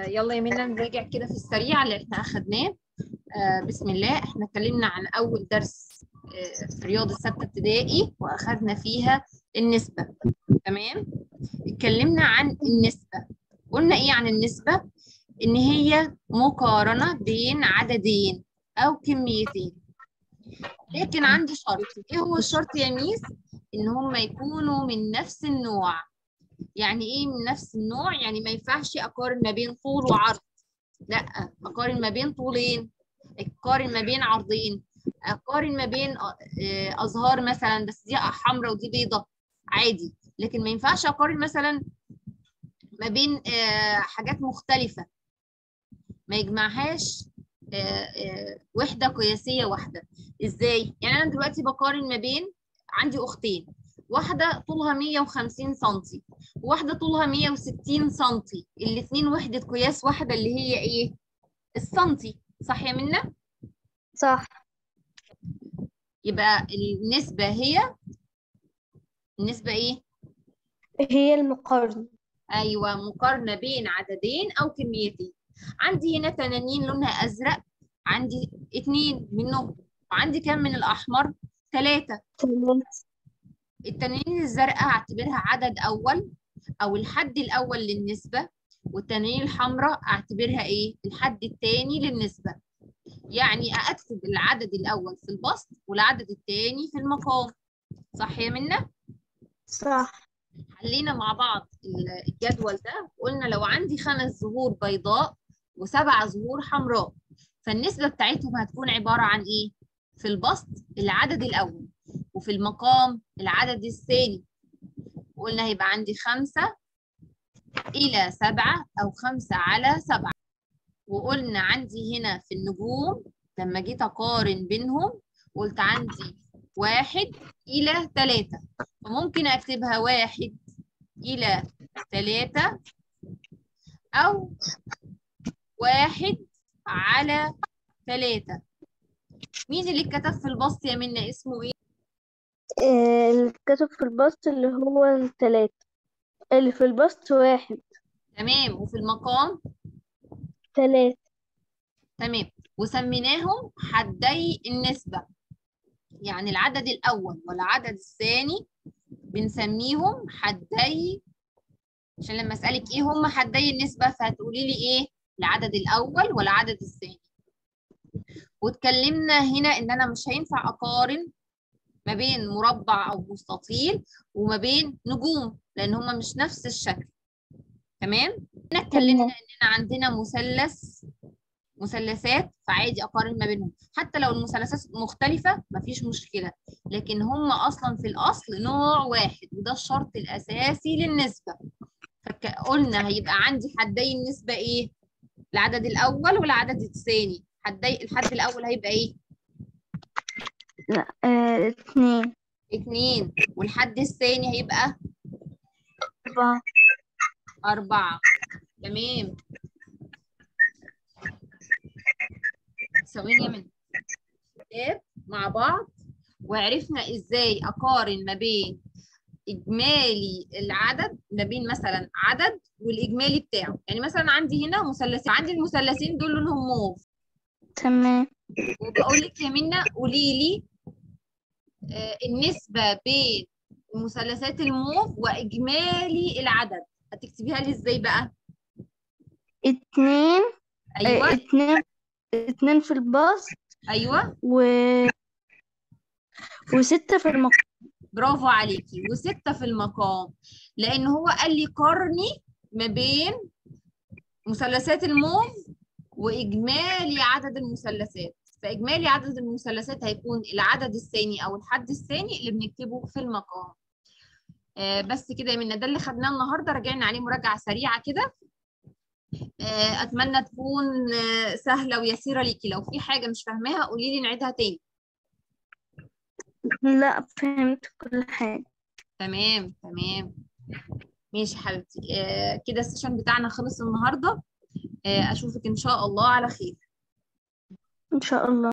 آه، يلا يا منى نراجع كده في السريع اللي احنا اخدناه آه، بسم الله احنا اتكلمنا عن اول درس آه، في رياضة ستة ابتدائي واخدنا فيها النسبة تمام اتكلمنا عن النسبة قلنا ايه عن النسبة ان هي مقارنة بين عددين او كميتين لكن عندي شرط ايه هو الشرط يا ميس ان هم يكونوا من نفس النوع يعني ايه من نفس النوع يعني ما ينفعش اقارن ما بين طول وعرض لا اقارن ما بين طولين اقارن ما بين عرضين اقارن ما بين آه، ازهار مثلا بس دي حمراء ودي بيضة عادي لكن ما ينفعش اقارن مثلا ما بين آه، حاجات مختلفة ما يجمعهاش آه، آه، وحدة قياسية واحدة ازاي يعني انا دلوقتي بقارن ما بين عندي اختين واحدة طولها 150 سنتي وواحدة طولها 160 سنتي الاتنين وحدة قياس واحدة اللي هي ايه السنتي صح يا منى صح يبقى النسبة هي النسبة ايه هي المقارنة ايوه مقارنة بين عددين او كميتين عندي هنا تنانين لونها ازرق عندي اتنين منهم وعندي كام من الاحمر ثلاثة تمام التنانين الزرقاء هعتبرها عدد أول أو الحد الأول للنسبة والتنانين الحمراء أعتبرها إيه؟ الحد الثاني للنسبة يعني أكتب العدد الأول في البسط والعدد الثاني في المقام صح يا منى؟ صح حلينا مع بعض ال- الجدول ده قلنا لو عندي خمس زهور بيضاء وسبع زهور حمراء فالنسبة بتاعتهم هتكون عبارة عن إيه؟ في البسط العدد الأول وفي المقام العدد الثاني قلنا هيبقى عندي خمسة إلى سبعة أو خمسة على سبعة وقلنا عندي هنا في النجوم لما جيت أقارن بينهم قلت عندي واحد إلى ثلاثة فممكن أكتبها واحد إلى ثلاثة أو واحد على ثلاثة مين اللي كتب في البسط يا منى اسمه إيه؟ آه، اللي كتب في البسط اللي هو التلاتة اللي في البسط واحد تمام وفي المقام تلاتة تمام وسميناهم حدي النسبة يعني العدد الأول والعدد الثاني بنسميهم حدي عشان لما أسألك إيه هم حدي النسبة فهتقولي لي إيه العدد الأول والعدد الثاني واتكلمنا هنا إن أنا مش هينفع أقارن ما بين مربع أو مستطيل وما بين نجوم لأن هما مش نفس الشكل تمام هنا اتكلمنا إننا عندنا مثلث مثلثات فعادي اقارن ما بينهم حتى لو المثلثات مختلفه مفيش مشكله لكن هم اصلا في الاصل نوع واحد وده الشرط الاساسي للنسبه فقلنا هيبقى عندي حدي النسبه ايه العدد الاول والعدد الثاني حدي الحد الاول هيبقى ايه لا آه، اتنين اتنين والحد الثاني هيبقى أربعة أربعة تمام ثواني يا من كتاب مع بعض وعرفنا ازاي اقارن ما بين اجمالي العدد ما بين مثلا عدد والاجمالي بتاعه يعني مثلا عندي هنا مثلثين عندي المثلثين دول لونهم موف تمام وبقول لك يا منى قولي لي آه، النسبة بين مثلثات الموف واجمالي العدد هتكتبيها لي ازاي بقى اتنين آه، ايوه اتنين اتنين في البسط ايوه و... وستة في المقام برافو عليكي وستة في المقام لأن هو قال لي قارني ما بين مثلثات الموف وإجمالي عدد المثلثات فإجمالي عدد المثلثات هيكون العدد الثاني أو الحد الثاني اللي بنكتبه في المقام آه بس كده يا منى ده اللي خدناه النهارده راجعنا عليه مراجعة سريعة كده آه أتمنى تكون آه سهلة ويسيرة ليكي لو في حاجة مش فاهماها قولي لي نعيدها تاني لا فهمت كل حاجة تمام تمام ماشي حبيبتي آه كده السيشن بتاعنا خلص النهارده آه اشوفك ان شاء الله على خير إن شاء الله